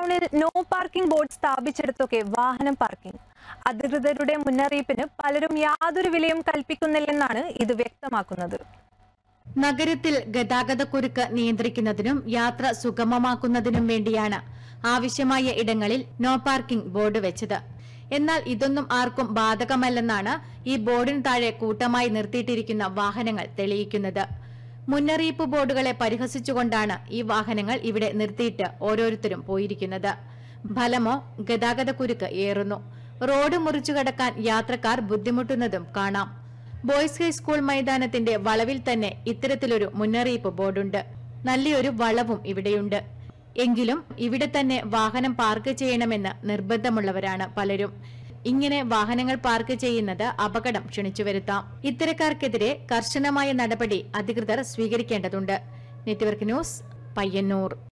ടൗണിൽ no parking board സ്ഥാപിച്ചിടത്തൊക്കെ വാഹനം parking അധികൃതരുടെ മുന്നറിയിപ്പിന് പലരും യാതൊരു വിലയും കൽപ്പിക്കുന്നില്ലെന്നാണ് ഇത് വ്യക്തമാക്കുന്നത് നഗരത്തിൽ ഗതാഗതക്കുരുക്ക് നിയന്ത്രിക്കുന്നതിനും യാത്ര സുഗമമാക്കുന്നതിനും വേണ്ടിയാണ് ആവശ്യമായ ഇടങ്ങളിൽ നോ പാർക്കിംഗ് ബോർഡ് വെച്ചത് എന്നാൽ ഇതൊന്നും ആർക്കും ബാധകമല്ലെന്നാണ് ഈ ബോർഡിന് താഴെ കൂട്ടമായി നിർത്തിയിട്ടിരിക്കുന്ന വാഹനങ്ങൾ തെളിയിക്കുന്നത് മുന്നറിയിപ്പ് ബോർഡുകളെ പരിഹസിച്ചുകൊണ്ടാണ് ഈ വാഹനങ്ങൾ ഇവിടെ നിർത്തിയിട്ട് ഓരോരുത്തരും പോയിരിക്കുന്നത് ഫലമോ ഗതാഗതക്കുരുക്ക് ഏറുന്നു റോഡ് മുറിച്ചു കടക്കാൻ യാത്രക്കാർ ബുദ്ധിമുട്ടുന്നതും കാണാം ബോയ്സ് ഹൈസ്കൂൾ മൈതാനത്തിന്റെ വളവിൽ തന്നെ ഇത്തരത്തിലൊരു മുന്നറിയിപ്പ് ബോർഡുണ്ട് നല്ലൊരു വളവും ഇവിടെയുണ്ട് എങ്കിലും ഇവിടെ തന്നെ വാഹനം പാർക്ക് ചെയ്യണമെന്ന് നിർബന്ധമുള്ളവരാണ് പലരും ഇങ്ങനെ വാഹനങ്ങൾ പാർക്ക് ചെയ്യുന്നത് അപകടം ക്ഷണിച്ചു വരുത്താം ഇത്തരക്കാർക്കെതിരെ കർശനമായ നടപടി അധികൃതർ സ്വീകരിക്കേണ്ടതുണ്ട് നെറ്റ്വർക്ക് ന്യൂസ് പയ്യന്നൂർ